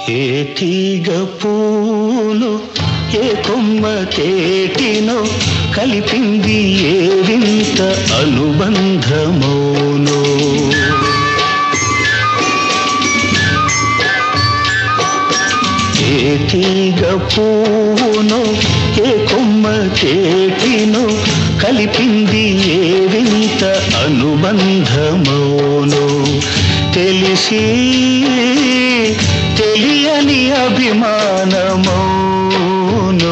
ఏ తీగ పూను ఏ కొమ్మ తేటినో కలిపింది ఏ వింత అనుబంధమౌనో ఏ తీగ పూను ఏ కొమ్మ తేటినో కలిపింది ఏ వింత అనుబంధమౌనో తెలిసి తెలియని అభిమానమౌనో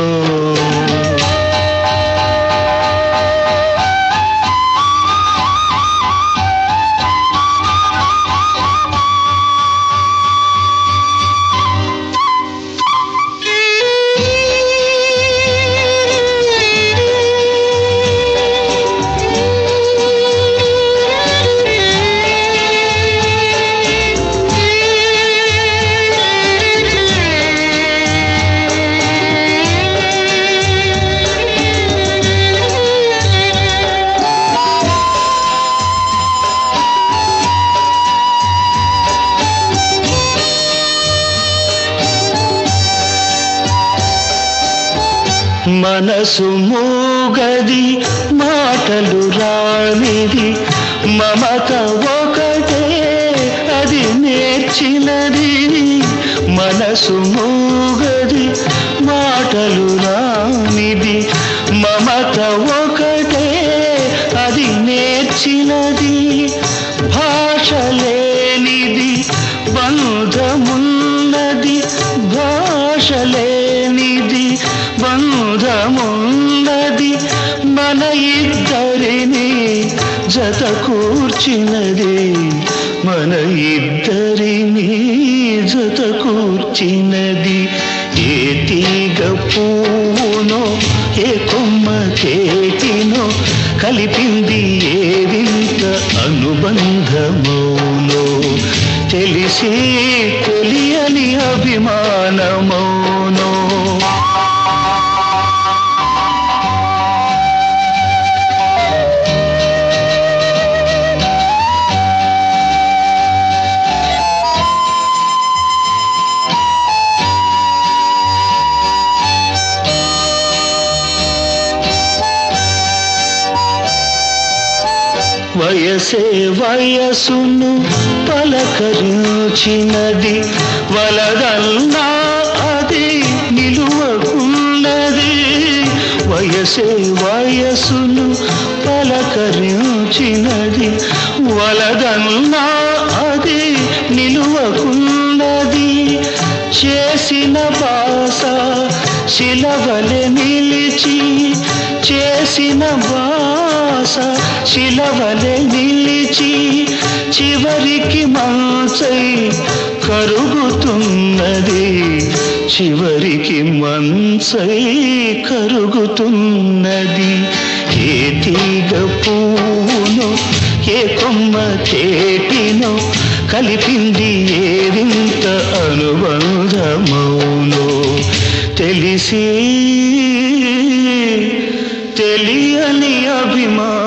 మనసు మూగది మాటలు రానిది మమత ఒకటే అది నేర్చినది మనసు మూగది మాటలు రానిది మమత ఒకటే అది నేర్చినది భాష లేనిది బంధమున్నది భాష లేనిది బంధమున్నది మన ఇద్దరిని జత కూర్చినది మన ఇద్దరిని జత కూర్చినది ఏ తీగ పూనో ఏ కొమ్మ తేటినో కలిపింది ఏ వింత అనుబంధమౌనో తెలిసి తెలియని అభిమానమౌనో వయసే వయసును పలకరించినది వలదల్లా అది నిలువకున్నది వయసే వయసును పలకరించినది వలదల్లా అది నిలువకున్నది చేసిన బాస శిలవలె నిలిచి చేసిన బాస శిలవలె నిలిచి చివరికి మంచై కరుగుతున్నది చివరికి మంచై కరుగుతున్నది ఏ తీగ పూను ఏ కొమ్మ తేటినో కలిపింది ఏ వింత అనుబంధమౌనో తెలిసి తెలియని అభిమానం